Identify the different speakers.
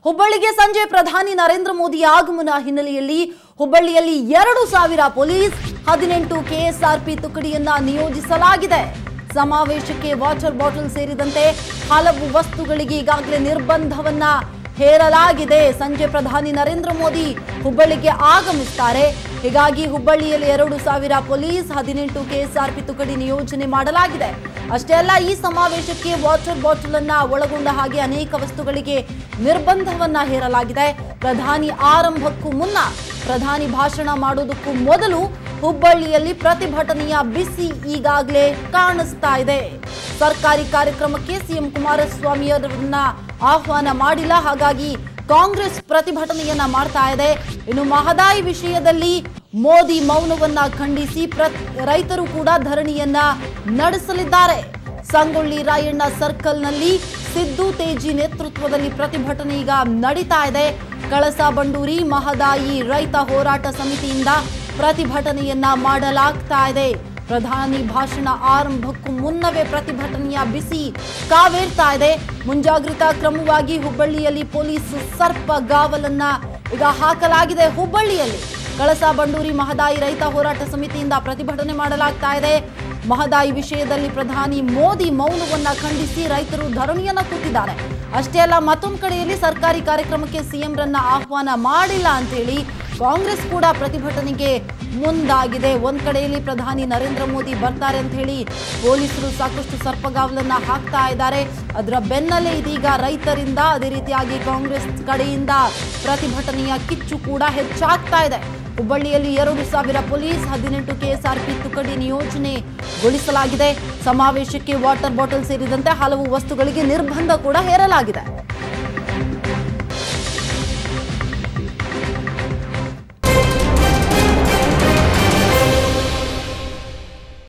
Speaker 1: ಹುಬ್ಬಳ್ಳಿಗೆ ಸಂಜೆ ಪ್ರಧಾನಿ ನರೇಂದ್ರ ಮೋದಿ ಆಗಮನ ಹಿನ್ನೆಲೆಯಲ್ಲಿ ಹುಬ್ಬಳ್ಳಿಯಲ್ಲಿ ಎರಡು ಸಾವಿರ ಪೊಲೀಸ್ ಹದಿನೆಂಟು ಕೆಎಸ್ಆರ್ಪಿ ತುಕಡಿಯನ್ನ ನಿಯೋಜಿಸಲಾಗಿದೆ ಸಮಾವೇಶಕ್ಕೆ ವಾಟರ್ ಬಾಟಲ್ ಸೇರಿದಂತೆ ಹಲವು ವಸ್ತುಗಳಿಗೆ ಈಗಾಗಲೇ ನಿರ್ಬಂಧವನ್ನ ಹೇರಲಾಗಿದೆ ಸಂಜೆ ಪ್ರಧಾನಿ ನರೇಂದ್ರ ಮೋದಿ ಹುಬ್ಬಳ್ಳಿಗೆ ಆಗಮಿಸುತ್ತಾರೆ ಹೀಗಾಗಿ ಹುಬ್ಬಳ್ಳಿಯಲ್ಲಿ ಎರಡು ಸಾವಿರ ಪೊಲೀಸ್ ಹದಿನೆಂಟು ಕೆಎಸ್ಆರ್ಪಿ ತುಕಡಿ ನಿಯೋಜನೆ ಮಾಡಲಾಗಿದೆ ಅಷ್ಟೇ ಅಲ್ಲ ಈ ಸಮಾವೇಶಕ್ಕೆ ವಾಟರ್ ಬಾಟಲ್ ಅನ್ನ ಒಳಗೊಂಡ ಹಾಗೆ ಅನೇಕ ವಸ್ತುಗಳಿಗೆ ನಿರ್ಬಂಧವನ್ನ ಹೇರಲಾಗಿದೆ ಪ್ರಧಾನಿ ಆರಂಭಕ್ಕೂ ಮುನ್ನ ಪ್ರಧಾನಿ ಭಾಷಣ ಮಾಡೋದಕ್ಕೂ ಮೊದಲು ಹುಬ್ಬಳ್ಳಿಯಲ್ಲಿ ಪ್ರತಿಭಟನೆಯ ಬಿಸಿ ಈಗಾಗಲೇ ಕಾಣಿಸ್ತಾ ಇದೆ ಸರ್ಕಾರಿ ಕಾರ್ಯಕ್ರಮಕ್ಕೆ ಸಿಎಂ ಕುಮಾರಸ್ವಾಮಿ ಅವರನ್ನ ಆಹ್ವಾನ ಮಾಡಿಲ್ಲ ಹಾಗಾಗಿ ಕಾಂಗ್ರೆಸ್ ಪ್ರತಿಭಟನೆಯನ್ನ ಮಾಡ್ತಾ ಇದೆ ಇನ್ನು ಮಹದಾಯಿ ವಿಷಯದಲ್ಲಿ ಮೋದಿ ಮೌನವನ್ನ ಖಂಡಿಸಿ ಪ್ರ- ರೈತರು ಕೂಡ ಧರಣಿಯನ್ನ ನಡೆಸಲಿದ್ದಾರೆ ಸಂಗೊಳ್ಳಿ ರಾಯಣ್ಣ ಸರ್ಕಲ್ನಲ್ಲಿ ಸಿದ್ದು ತೇಜಿ ನೇತೃತ್ವದಲ್ಲಿ ಪ್ರತಿಭಟನೆ ಈಗ ನಡೀತಾ ಇದೆ ಕಳಸಾ ಬಂಡೂರಿ ಮಹದಾಯಿ ರೈತ ಹೋರಾಟ ಸಮಿತಿಯಿಂದ ಪ್ರತಿಭಟನೆಯನ್ನ ಮಾಡಲಾಗ್ತಾ ಇದೆ ಪ್ರಧಾನಿ ಭಾಷಣ ಆರಂಭಕ್ಕೂ ಮುನ್ನವೇ ಪ್ರತಿಭಟನೆಯ ಬಿಸಿ ಕಾವೇರ್ತಾ ಇದೆ ಮುಂಜಾಗ್ರತಾ ಕ್ರಮವಾಗಿ ಹುಬ್ಬಳ್ಳಿಯಲ್ಲಿ ಪೊಲೀಸ್ ಸರ್ಪ ಗಾವಲನ್ನ ಈಗ ಹಾಕಲಾಗಿದೆ ಹುಬ್ಬಳ್ಳಿಯಲ್ಲಿ ಕಳಸಾ ಬಂಡೂರಿ ಮಹದಾಯಿ ರೈತ ಹೋರಾಟ ಸಮಿತಿಯಿಂದ ಪ್ರತಿಭಟನೆ ಮಾಡಲಾಗ್ತಾ ಇದೆ ಮಹದಾಯಿ ವಿಷಯದಲ್ಲಿ ಪ್ರಧಾನಿ ಮೋದಿ ಮೌನವನ್ನ ಖಂಡಿಸಿ ರೈತರು ಧರಣಿಯನ್ನ ಕೂತಿದ್ದಾರೆ ಅಷ್ಟೇ ಅಲ್ಲ ಮತ್ತೊಂದು ಕಡೆಯಲ್ಲಿ ಸರ್ಕಾರಿ ಕಾರ್ಯಕ್ರಮಕ್ಕೆ ಸಿಎಂ ರನ್ನ ಆಹ್ವಾನ ಮಾಡಿಲ್ಲ ಅಂತೇಳಿ ಕಾಂಗ್ರೆಸ್ ಕೂಡ ಪ್ರತಿಭಟನೆಗೆ ಮುಂದಾಗಿದೆ ಒಂದ್ ಕಡೆಯಲ್ಲಿ ಪ್ರಧಾನಿ ನರೇಂದ್ರ ಮೋದಿ ಬರ್ತಾರೆ ಅಂತ ಹೇಳಿ ಪೊಲೀಸರು ಸಾಕಷ್ಟು ಸರ್ಪಗಾವಲನ್ನ ಹಾಕ್ತಾ ಇದ್ದಾರೆ ಅದರ ಬೆನ್ನಲ್ಲೇ ಇದೀಗ ರೈತರಿಂದ ಅದೇ ರೀತಿಯಾಗಿ ಕಾಂಗ್ರೆಸ್ ಕಡೆಯಿಂದ ಪ್ರತಿಭಟನೆಯ ಕಿಚ್ಚು ಕೂಡ ಹೆಚ್ಚಾಗ್ತಾ ಇದೆ ಹುಬ್ಬಳ್ಳಿಯಲ್ಲಿ ಎರಡು ಸಾವಿರ ಪೊಲೀಸ್ ಹದಿನೆಂಟು ಕೆಎಸ್ಆರ್ಪಿ ತುಕಡಿ ನಿಯೋಜನೆಗೊಳಿಸಲಾಗಿದೆ ಸಮಾವೇಶಕ್ಕೆ ವಾಟರ್ ಬಾಟಲ್ ಸೇರಿದಂತೆ ಹಲವು ವಸ್ತುಗಳಿಗೆ ನಿರ್ಬಂಧ ಕೂಡ ಹೇರಲಾಗಿದೆ